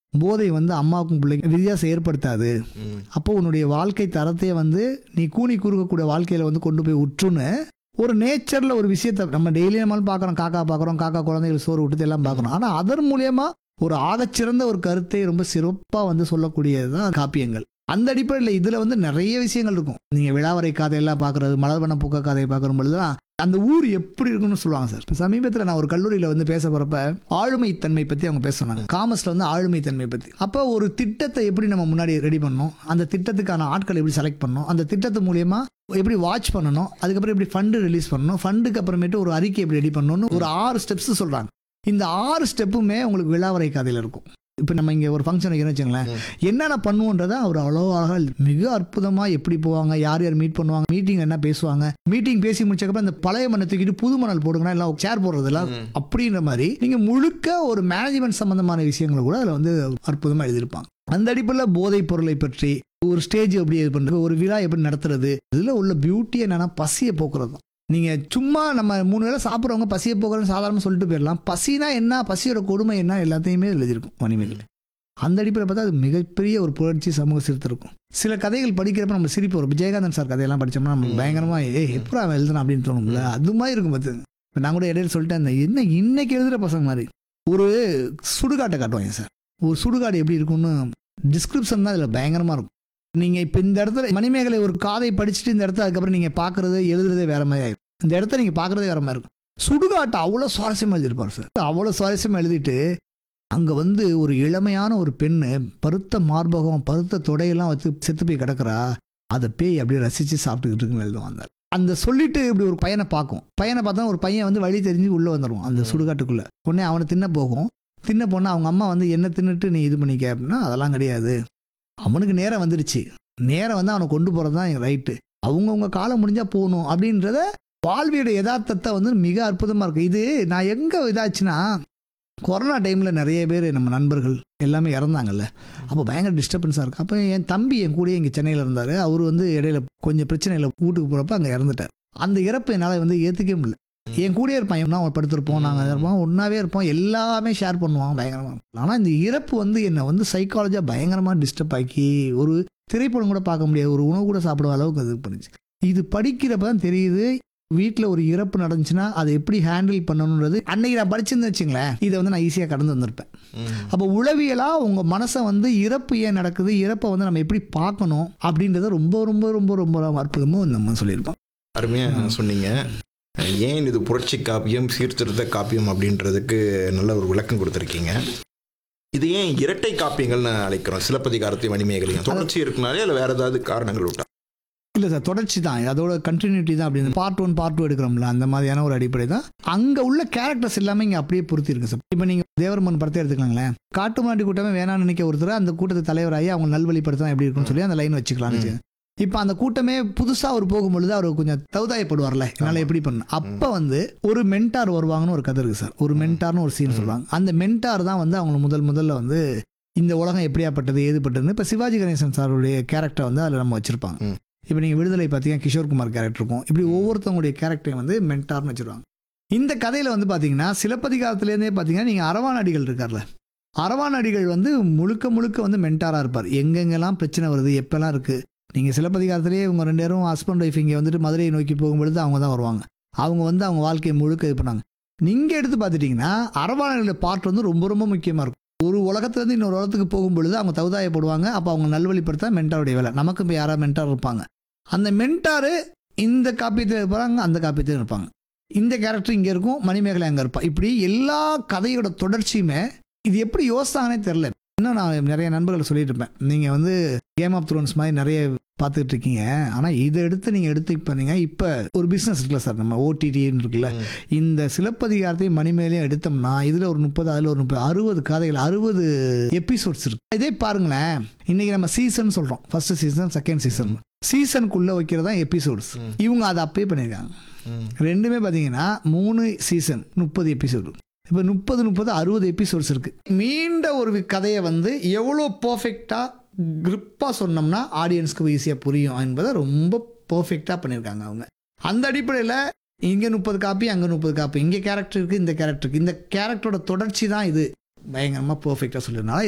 போதை வந்து அம்மாவுக்கும் பிள்ளைக்கும் வித்தியாசம் ஏற்படுத்தாது ம். அப்போ உன்னுடைய வாழ்க்கை தரத்தையே வந்து நீ கூனி குறுக்கக்கூடிய வாழ்க்கையில வந்து கொண்டு போய் உற்றுன்னு ஒரு நேச்சர்ல ஒரு விஷயத்த நம்ம டெய்லி நம்மளும் பார்க்குறோம் காக்கா பார்க்குறோம் காக்கா குழந்தைகள் சோறு விட்டுது எல்லாம் பார்க்குறோம் ஆனால் அதன் மூலியமா ஒரு ஆகச்சிறந்த ஒரு கருத்தை ரொம்ப சிறப்பாக வந்து சொல்லக்கூடியது தான் காப்பியங்கள் அந்த அடிப்படையில் இதில் வந்து நிறைய விஷயங்கள் இருக்கும் நீங்கள் விழாவரை கதையெல்லாம் பார்க்குறது மலர்வன பூக்க கதையை பார்க்குற பொழுதுதான் அந்த ஊர் எப்படி இருக்குன்னு சொல்லுவாங்க சார் இப்போ சமீபத்தில் நான் ஒரு கல்லூரியில் வந்து பேச போகிறப்ப ஆளுமைத்தன்மை பற்றி அவங்க பேச சொன்னாங்க காமர்ஸில் வந்து ஆளுமைத்தன்மை பற்றி அப்போ ஒரு திட்டத்தை எப்படி நம்ம முன்னாடி ரெடி பண்ணணும் அந்த திட்டத்துக்கான ஆட்களை எப்படி செலக்ட் பண்ணணும் அந்த திட்டத்து மூலியமா எப்படி வாட்ச் பண்ணணும் அதுக்கப்புறம் எப்படி ஃபண்டு ரிலீஸ் பண்ணணும் ஃபண்டுக்கு அப்புறமேட்டு ஒரு அறிக்கை எப்படி ரெடி பண்ணணும்னு ஒரு ஆறு ஸ்டெப்ஸ் சொல்கிறாங்க இந்த ஆறு ஸ்டெப்புமே உங்களுக்கு விழாவரை கதையில் இருக்கும் இப்போ நம்ம இங்கே ஒரு ஃபங்க்ஷன் வைக்கிறோம்னு வச்சுங்களேன் என்னென்ன பண்ணுவோன்றதை அவர் அவ்வளோ அழகாக மிக அற்புதமாக எப்படி போவாங்க யார் யார் மீட் பண்ணுவாங்க மீட்டிங் என்ன பேசுவாங்க மீட்டிங் பேசி முடிச்சக்கப்புறம் இந்த பழைய மண்ணை தூக்கிட்டு புது மணல் போடுங்கன்னா எல்லாம் சேர் போடுறதெல்லாம் அப்படின்ற மாதிரி நீங்கள் முழுக்க ஒரு மேனேஜ்மெண்ட் சம்பந்தமான விஷயங்களை கூட அதில் வந்து அற்புதமாக எழுதியிருப்பாங்க அந்த அடிப்படையில் போதைப் பொருளை பற்றி ஒரு ஸ்டேஜ் எப்படி இது பண்ணுறது ஒரு விழா எப்படி நடத்துறது இதில் உள்ள பியூட்டி என்னன்னா பசியை போக்குறது தான் நீங்கள் சும்மா நம்ம மூணு வேளை சாப்பிட்றவங்க பசியை போக்குறன்னு சாதாரணமாக சொல்லிட்டு போயிடலாம் பசினா என்ன பசியோட கொடுமை என்ன எல்லாத்தையுமே எழுதியிருக்கும் மணிமேகலை அந்த அடிப்படையில் பார்த்தா அது மிகப்பெரிய ஒரு புரட்சி சமூக சீர்திருக்கும் சில கதைகள் படிக்கிறப்ப நம்ம சிரிப்பு வரும் விஜயகாந்தன் சார் கதையெல்லாம் படிச்சோம்னா நம்ம பயங்கரமா ஏ எப்படி அவன் எழுதுனா அப்படின்னு தோணும்ல அது மாதிரி இருக்கும் பார்த்து இப்போ நான் கூட இடையில சொல்லிட்டேன் அந்த என்ன இன்னைக்கு எழுதுகிற பசங்க மாதிரி ஒரு சுடுகாட்டை காட்டுவாங்க சார் ஒரு சுடுகாடு எப்படி இருக்கும்னு டிஸ்கிரிப்ஷன் தான் இதில் பயங்கரமாக இருக்கும் நீங்கள் இப்போ இந்த இடத்துல மணிமேகலை ஒரு காதை படிச்சுட்டு இந்த இடத்துல அதுக்கப்புறம் நீங்கள் பார்க்குறது எழுதுறதே வேற மாதிரி ஆயிடும் இந்த இடத்த நீங்கள் பார்க்குறதே வேற மாதிரி இருக்கும் சுடுகாட்டை அவ்வளோ சுவாரஸ்யமாக எழுதியிருப்பார் சார் அவ்வளோ சுவாரஸ்யமாக எழுதிட்டு அங்கே வந்து ஒரு இளமையான ஒரு பெண்ணு பருத்த மார்பகம் பருத்த தொடையெல்லாம் வச்சு செத்து போய் கிடக்குறா அதை பேய் அப்படியே ரசித்து சாப்பிட்டுக்கிட்டு இருக்குன்னு எழுதுவான் அந்த அந்த சொல்லிட்டு இப்படி ஒரு பையனை பார்க்கும் பையனை பார்த்தா ஒரு பையன் வந்து வழி தெரிஞ்சு உள்ளே வந்துடும் அந்த சுடுகாட்டுக்குள்ளே உடனே அவனை தின்ன போகும் தின்ன போனால் அவங்க அம்மா வந்து என்ன தின்னுட்டு நீ இது பண்ணிக்க அப்படின்னா அதெல்லாம் கிடையாது அவனுக்கு நேரம் வந்துடுச்சு நேரம் வந்து அவனை கொண்டு போகிறது தான் ரைட்டு அவங்கவுங்க காலம் முடிஞ்சால் போகணும் அப்படின்றத வாழ்வியோட யதார்த்தத்தை வந்து மிக அற்புதமாக இருக்கு இது நான் எங்கே இதாச்சுன்னா கொரோனா டைமில் நிறைய பேர் நம்ம நண்பர்கள் எல்லாமே இறந்தாங்கல்ல அப்போ பயங்கர டிஸ்டர்பன்ஸாக இருக்கு அப்போ என் தம்பி என் கூடயே இங்கே சென்னையில் இருந்தார் அவர் வந்து இடையில கொஞ்சம் பிரச்சனையில் வீட்டுக்கு போகிறப்ப அங்கே இறந்துட்டார் அந்த இறப்பை என்னால் வந்து ஏற்றுக்கவே முடியல என் கூடயே இருப்பான் எவனா அவன் படுத்திருப்போம் நாங்கள் இருப்போம் ஒன்றாவே இருப்போம் எல்லாமே ஷேர் பண்ணுவான் பயங்கரமாக ஆனால் இந்த இறப்பு வந்து என்னை வந்து சைக்காலஜியாக பயங்கரமாக டிஸ்டர்ப் ஆக்கி ஒரு திரைப்படம் கூட பார்க்க முடியாது ஒரு உணவு கூட சாப்பிடுற அளவுக்கு அது பண்ணுச்சு இது படிக்கிறப்ப தான் தெரியுது வீட்டில் ஒரு இறப்பு நடந்துச்சுன்னா அதை எப்படி ஹேண்டில் பண்ணணுன்றது அன்னைக்கு நான் படிச்சிருந்தேன் வச்சுங்களேன் இதை வந்து நான் ஈஸியாக கடந்து வந்திருப்பேன் ம். அப்போ உளவியலாக உங்கள் மனசை வந்து இறப்பு ஏன் நடக்குது இறப்பை வந்து நம்ம எப்படி பார்க்கணும் அப்படின்றத ரொம்ப ரொம்ப ரொம்ப ரொம்ப அற்புதமாக நம்ம சொல்லியிருப்போம் அருமையாக சொன்னீங்க ஏன் இது புரட்சி காப்பியம் சீர்திருத்த காப்பியம் அப்படின்றதுக்கு நல்ல ஒரு விளக்கம் கொடுத்துருக்கீங்க இது ஏன் இரட்டை காப்பியங்கள்னு அழைக்கிறோம் சிலப்பதிகாரத்தையும் மணிமேகலையும் தொடர்ச்சி இருக்குனாலே அதில் வேற ஏதாவது காரணங்கள் விட்டா இல்லை சார் தொடர்ச்சி தான் அதோட கண்டினியூட்டி தான் அப்படின்னு பார்ட் ஒன் பார்ட் டூ எடுக்கிறோம்ல அந்த மாதிரியான ஒரு அடிப்படை தான் அங்கே உள்ள கேரக்டர்ஸ் எல்லாமே இங்கே அப்படியே பொருத்தி இருக்கு சார் இப்போ நீங்கள் தேவரமன் படத்தை எடுத்துக்கலாங்களேன் காட்டு மாட்டி கூட்டமே வேணாம்னு நினைக்க ஒருத்தர் அந்த கூட்டத்து தலைவராகி அவங்க நல்வழிப்படுத்தா எப்படி இருக்குன்னு சொல்லி அந்த லைன் வச்சுக்கலாம்னு இப்போ அந்த கூட்டமே புதுசாக அவர் போகும்பொழுது அவர் கொஞ்சம் தௌதாயப்படுவார்ல என்னால் எப்படி பண்ண அப்போ வந்து ஒரு மென்டார் வருவாங்கன்னு ஒரு கதை இருக்கு சார் ஒரு மென்டார்னு ஒரு சீன் சொல்லுவாங்க அந்த மென்டார் தான் வந்து அவங்க முதல் முதல்ல வந்து இந்த உலகம் எப்படியாப்பட்டது ஏதுப்பட்டதுன்னு இப்போ சிவாஜி கணேசன் சாருடைய கேரக்டர் வந்து அதில் நம்ம வச்சிருப்பாங்க ம். இப்போ நீங்கள் விடுதலை பார்த்தீங்கன்னா கிஷோர்குமார் கேரக்டர் இருக்கும் இப்படி ஒவ்வொருத்தவங்களுடைய கேரக்டரையும் வந்து மென்டார்னு வச்சிருவாங்க இந்த கதையில் வந்து பார்த்தீங்கன்னா சிலப்பதிகாரத்துலேருந்தே பார்த்தீங்கன்னா நீங்கள் அரவானடிகள் இருக்கார்ல அரவானடிகள் வந்து முழுக்க முழுக்க வந்து மென்டாராக இருப்பார் எங்கெங்கெல்லாம் பிரச்சனை வருது எப்பெல்லாம் இருக்குது நீங்கள் சிலப்பதிகாரத்திலேயே இவங்க ரெண்டு பேரும் ஹஸ்பண்ட் ஒய்ஃப் இங்கே வந்துட்டு மதுரையை நோக்கி போகும்பொழுது அவங்க தான் வருவாங்க அவங்க வந்து அவங்க வாழ்க்கையை முழுக்க இது பண்ணாங்க நீங்கள் எடுத்து பார்த்துட்டிங்கன்னா அரவானடிகளோட பார்ட் வந்து ரொம்ப ரொம்ப முக்கியமாக இருக்கும் ஒரு உலகத்துலேருந்து இன்னொரு உலகத்துக்கு போகும்பொழுது அவங்க தகுதாயப்படுவாங்க அப்போ அவங்க நல்வழிப்படுத்த மென்டாருடைய வேலை நமக்கு இப்போ யாராவது மென்டார் இருப்பாங்க அந்த மென்டாரு இந்த காப்பியத்தில் இருப்பாங்க அந்த காப்பியத்தில் இருப்பாங்க இந்த கேரக்டர் இங்கே இருக்கும் மணிமேகலை அங்கே இருப்பா இப்படி எல்லா கதையோட தொடர்ச்சியுமே இது எப்படி யோசித்தாங்கன்னே தெரில இன்னும் நான் நிறைய நண்பர்களை சொல்லிட்டு இருப்பேன் நீங்கள் வந்து கேம் ஆஃப் த்ரோன்ஸ் மாதிரி நிறைய பார்த்துட்டு இருக்கீங்க ஆனால் இதை எடுத்து நீங்கள் எடுத்து பண்ணீங்க இப்போ ஒரு பிஸ்னஸ் இருக்குல்ல சார் நம்ம ஓடிடின்னு இருக்குல்ல இந்த சிலப்பதிகாரத்தையும் மணிமேலையும் எடுத்தோம்னா இதில் ஒரு முப்பது அதில் ஒரு முப்பது அறுபது கதைகள் அறுபது எபிசோட்ஸ் இருக்கு இதே பாருங்களேன் இன்னைக்கு நம்ம சீசன் சொல்கிறோம் ஃபர்ஸ்ட் சீசன் செகண்ட் சீசன் சீசனுக்குள்ளே வைக்கிறது தான் எபிசோட்ஸ் இவங்க அதை அப்பயே பண்ணியிருக்காங்க ரெண்டுமே பார்த்தீங்கன்னா மூணு சீசன் முப்பது எபிசோடு இப்போ முப்பது முப்பது அறுபது எபிசோட்ஸ் இருக்கு மீண்ட ஒரு கதையை வந்து எவ்வளோ பர்ஃபெக்டாக grip-ஆ சொன்னோம்னா ஆடியன்ஸ்க்கு ஈஸியாக புரியும் என்பதை ரொம்ப பர்ஃபெக்டாக பண்ணியிருக்காங்க அவங்க அந்த அடிப்படையில் இங்கே முப்பது காப்பி அங்கே முப்பது காப்பி இங்கே கேரக்டர் இருக்குது இந்த கேரக்டருக்கு இந்த கேரக்டரோட தொடர்ச்சி தான் இது பயங்கரமாக பர்ஃபெக்டாக சொல்லியிருந்தாலும்